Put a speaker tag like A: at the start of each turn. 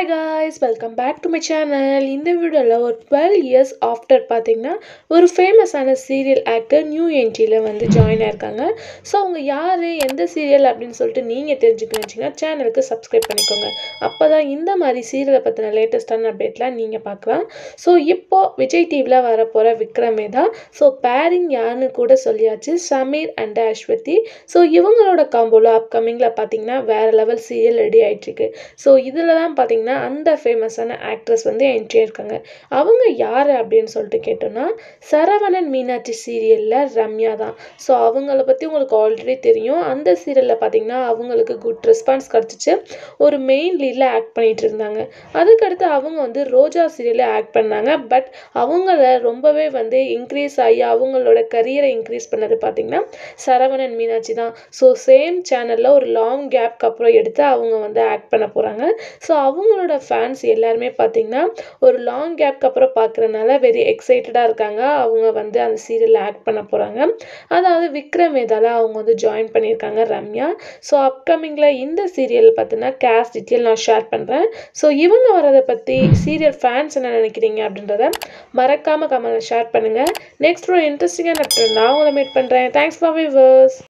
A: hi guys welcome back to my channel இந்த வீடியோவில் ஒரு டுவெல் இயர்ஸ் ஆஃப்டர் பார்த்தீங்கன்னா ஒரு ஃபேமஸான சீரியல் ஆக்டர் நியூ என்ட்ரியில் வந்து ஜாயின் ஆயிருக்காங்க ஸோ அவங்க யார் எந்த சீரியல் அப்படின்னு சொல்லிட்டு நீங்கள் தெரிஞ்சுக்கணும் வச்சிங்கன்னா சேனலுக்கு சப்ஸ்கிரைப் பண்ணிக்கோங்க அப்போ தான் இந்த மாதிரி சீரியலை பற்றின லேட்டஸ்டான அப்டேட்லாம் நீங்கள் பார்க்கலாம் ஸோ இப்போது விஜய் டிவியில் வரப்போகிற விக்ரமே தான் ஸோ பேரிங் யாருன்னு கூட சொல்லியாச்சு சமீர் அண்ட் அஸ்வதி ஸோ இவங்களோட காம்போவில் அப்கமிங்கில் பார்த்தீங்கன்னா வேறு லெவல் சீரியல் ரெடி ஆகிட்டுருக்கு ஸோ இதில் தான் பார்த்தீங்கன்னா அந்த ஃபேமஸான ஆக்ட்ரஸ் வந்து என்ட்ரி இருக்காங்க அவங்க யார் அப்படின்னு சொல்லிட்டு கேட்டோன்னா சரவணன் மீனாட்சி சீரியலில் ரம்யா தான் ஸோ அவங்கள பற்றி உங்களுக்கு ஆல்ரெடி தெரியும் அந்த சீரியலில் பார்த்தீங்கன்னா அவங்களுக்கு குட் ரெஸ்பான்ஸ் கிடச்சிச்சு ஒரு மெயின் லீடில் ஆக்ட் பண்ணிட்டு இருந்தாங்க அதுக்கடுத்து அவங்க வந்து ரோஜா சீரியலில் ஆக்ட் பண்ணாங்க பட் அவங்கள ரொம்பவே வந்து இன்க்ரீஸ் ஆகி அவங்களோட கரியரை இன்க்ரீஸ் பண்ணது பார்த்தீங்கன்னா சரவணன் மீனாட்சி தான் ஸோ சேம் சேனலில் ஒரு லாங் கேப்க்கு அப்புறம் எடுத்து அவங்க வந்து ஆக்ட் பண்ண போகிறாங்க ஸோ அவங்களோட ஃபேன்ஸ் எல்லாருமே பார்த்தீங்கன்னா ஒரு லாங் கேப்க்கு அப்புறம் பார்க்குறனால வெரி எக்ஸைட்டடாக இருக்காங்க அவங்க வந்து அந்த சீரியலில் ஆக்ட் பண்ண போகிறாங்க அதாவது விக்ரம் வேதால அவங்க வந்து ஜாயின் பண்ணியிருக்காங்க ரம்யா ஸோ அப்கமிங்கில் இந்த சீரியல் பார்த்தீங்கன்னா கேஸ்ட் டீட்டெயில் நான் ஷேர் பண்ணுறேன் ஸோ இவங்க வரதை பற்றி சீரியல் ஃபேன்ஸ் என்ன நினைக்கிறீங்க அப்படின்றத மறக்காமல் கமெண்ட்டில் ஷேர் பண்ணுங்கள் நெக்ஸ்ட் ஒரு இன்ட்ரெஸ்டிங்கான நான் உங்களை மீட் பண்ணுறேன் தேங்க்ஸ் ஃபார் விவர்ஸ்